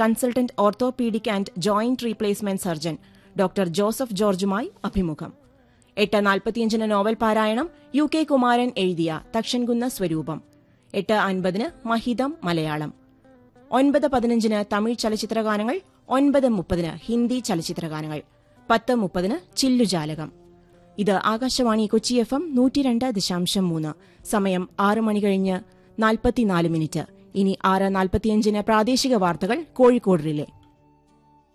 consultant orthopaedic and joint replacement surgeon doctor Joseph ജോർജുമായി അഭിമുഖം എട്ട് നാൽപ്പത്തിയഞ്ചിന് നോവൽ പാരായണം യു കെ കുമാരൻ എഴുതിയ തക്ഷൻകുന്ന സ്വരൂപം എട്ട് അൻപതിന് മഹിതം മലയാളം ഒൻപത് പതിനഞ്ചിന് തമിഴ് ചലച്ചിത്രഗാനങ്ങൾ ഒൻപത് മുപ്പതിന് ഹിന്ദി ചലച്ചിത്രഗാനങ്ങൾ പത്ത് മുപ്പതിന് ചില്ലുജാലകം ഇത് ആകാശവാണി കൊച്ചി എഫ് എം നൂറ്റിരണ്ട് ദശാംശം മൂന്ന് സമയം ആറ് മണി കഴിഞ്ഞ് നാൽപ്പത്തിനാല് മിനിറ്റ് ഇനി ആറ് നാൽപ്പത്തിയഞ്ചിന് പ്രാദേശിക വാർത്തകൾ കോഴിക്കോട് റിലേ